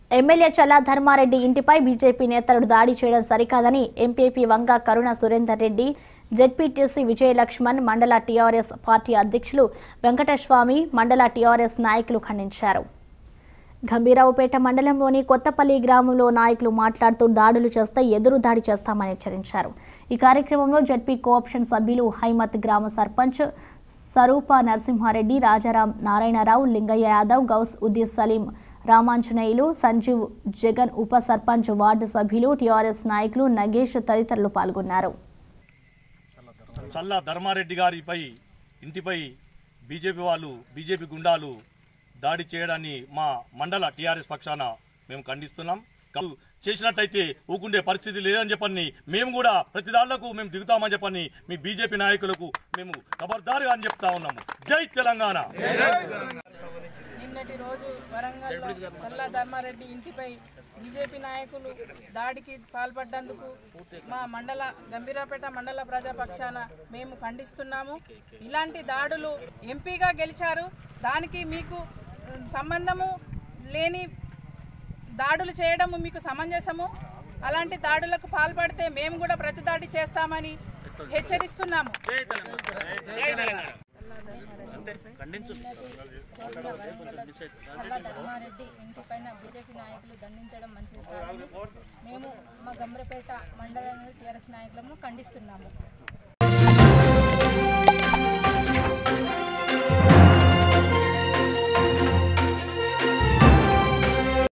MLA చల్లా ధర్మారెడ్డి ఇంటిపై BJP నేతలు దాడి చేయడం సరికాదని ఎంపీపీ వంగ కరుణ సురేందర్ రెడ్డి జెడ్పీటీసీ విజయలక్ష్మణ్ మండల టీఆర్ఎస్ పార్టీ అధ్యక్షులు వెంకటస్వామి మండల టీఆర్ఎస్ నాయకులు ఖండించారు గంభీరావుపేట మండలంలోని కొత్తపల్లి గ్రామంలో నాయకులు మాట్లాడుతూ దాడులు చేస్తే ఎదురు దాడి చేస్తామని హెచ్చరించారు ఈ కార్యక్రమంలో జడ్పీ కోఆప్షన్ సభ్యులు హైమత్ గ్రామ సర్పంచ్ స్వరూప నరసింహారెడ్డి రాజారాం నారాయణరావు లింగయ్య యాదవ్ గౌస్ ఉద్దీన్ సలీం రామాంజనేయులు సంజీవ్ జగన్ ఉప సర్పంచ్ వార్డు సభ్యులు టీఆర్ఎస్ నాయకులు నగేష్ తదితరులు పాల్గొన్నారు చల్లా ధర్మారెడ్డి గారిపై ఇంటిపై బీజేపీ వాళ్ళు బీజేపీ గుండాలు దాడి చేయడాన్ని మా మండల టీఆర్ఎస్ పక్షాన మేము ఖండిస్తున్నాం కాదు, చేసినట్టయితే ఊకుండే పరిస్థితి లేదని చెప్పని మేము కూడా ప్రతి దాళ్లకు మేము దిగుతామని చెప్పని మీ బీజేపీ నాయకులకు మేము ఖబర్దారుగా అని చెప్తా ఉన్నాము జై తెలంగాణ నిన్నటి రోజు వరంగల్లో చల్లా ధర్మారెడ్డి ఇంటిపై బీజేపీ నాయకులు దాడికి పాల్పడ్డందుకు మా మండల గంభీరాపేట మండల ప్రజాపక్షాన మేము ఖండిస్తున్నాము ఇలాంటి దాడులు ఎంపీగా గెలిచారు దానికి మీకు ఉమ్, సంబంధము లేని దాడులు చేయడము మీకు సమంజసము అలాంటి దాడులకు పాల్పడితే మేము కూడా ప్రతి దాడి చేస్తామని హెచ్చరిస్తున్నాము చల్లా ధర్మారెడ్డి ఇంటిపైన బీజేపీ నాయకులు దండించడం మంచిది కాదని మేము మా గమ్రపేట మండలంలో టీఆర్ఎస్ నాయకులను ఖండిస్తున్నాము